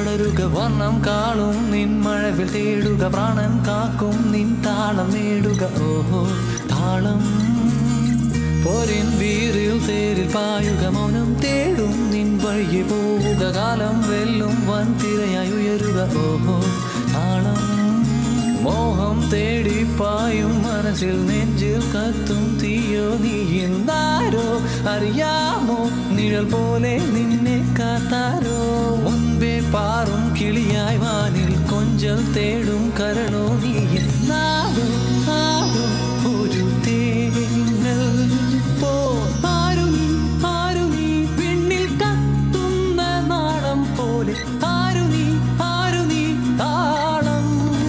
പടരുക വർണ്ണം കാണും നിൻ മഴവിൽ തേടുക പ്രാണൻ കാക്കും നിൻ താളം നേടുക ഓഹോ താളം പോരിൻ വീറിൽ തേരിൽ പായുക മൗനം തേടും നിൻ വഴിയെ പോവുക കാലം വെല്ലും വൻ തിരയായി ഉയരുക ഓഹോ താളം മോഹം തേടി പായും മനസ്സിൽ നെഞ്ചിൽ കത്തും തീയോ നീ എന്താരോ അറിയാമോ നിഴൽ പോലെ നിന്നെ കാത്താരോ മുൻപേ പാറും കിളിയായി വാനിൽ കൊഞ്ചൽ തേടും കരളോ നീ എന്നാരോ ആരോ ഒരു തേങ്ങൽ പോ ആരു നീ ആരു നീ പിന്നിൽ കത്തുന്ന നാളം പോലെ ആരു നീ ആരു നീ താളം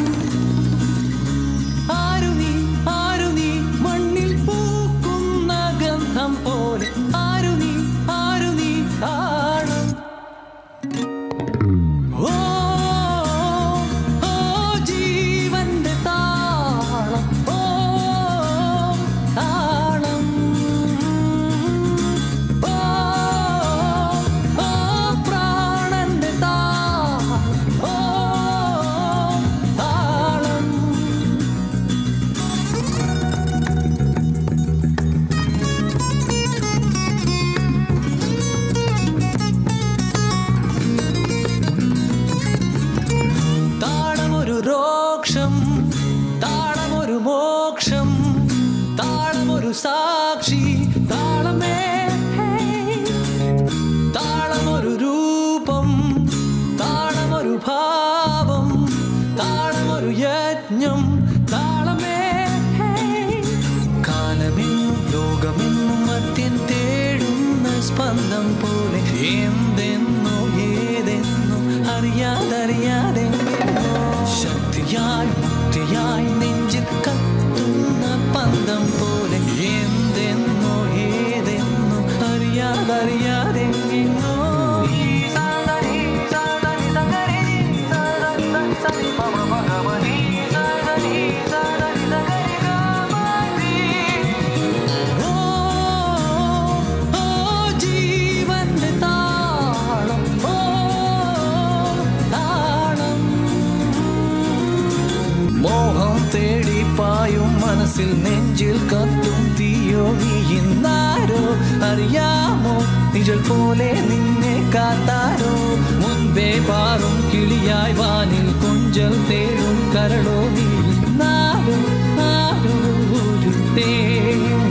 ആരു നീ ആരു നീ മണ്ണിൽ പൂക്കുന്ന ഗന്ധം പോലെ ആരു നീ ആരു നീ താളം ഓ ഓ ജീവന്റെ താളം ഓ താളം ഓ ഓ പ്രാണന്റെ താളം ഓ താളം താളമൊരു രോക്ഷം താളമൊരു മോക്ഷം താളമൊരു സാക്ഷി താളമേ താളമൊരു രൂപം താളമൊരു ഭാവം താളമൊരു യജ്ഞം താളമേ കാലമെന്നും ലോകമെന്നും മദ്യൻ തേടുന്ന സ്പന്ദം പോലെ എന്തെന്നോ ഏതെന്നോ അറിയാതറിയാതെ ശക്തിയായി മുക്തിയായി നെഞ്ചിൽ കത്തുന്ന പന്തം പോലെ എന്തെന്നോ ഏതെന്നോ അറിയാതറിയാതെ എങ്ങോ ഈ സാഗരി, സാഗരി, സാഗരി, സാഗരി, സാഗരി, മമ മഗമനി, സാഗരി, സാഗരി, സാഗരി, ഗമനി. ഓ ഓ ജീവന്റെ താളം ഓ താളം മോഹം തേടി പായും മനസ്സിൽ നെഞ്ചിൽ കത്തും തീയോ നീ ഇന്നാരോ അറിയാമോ നിഴൽ പോലെ നിന്നെ കാത്താരോ മുൻപേ പാറും കിളിയായി വാനിൽ കൊഞ്ചൽ തേടും കരളോ നീ ഇന്നാരോ ആരോ ഒരു തേ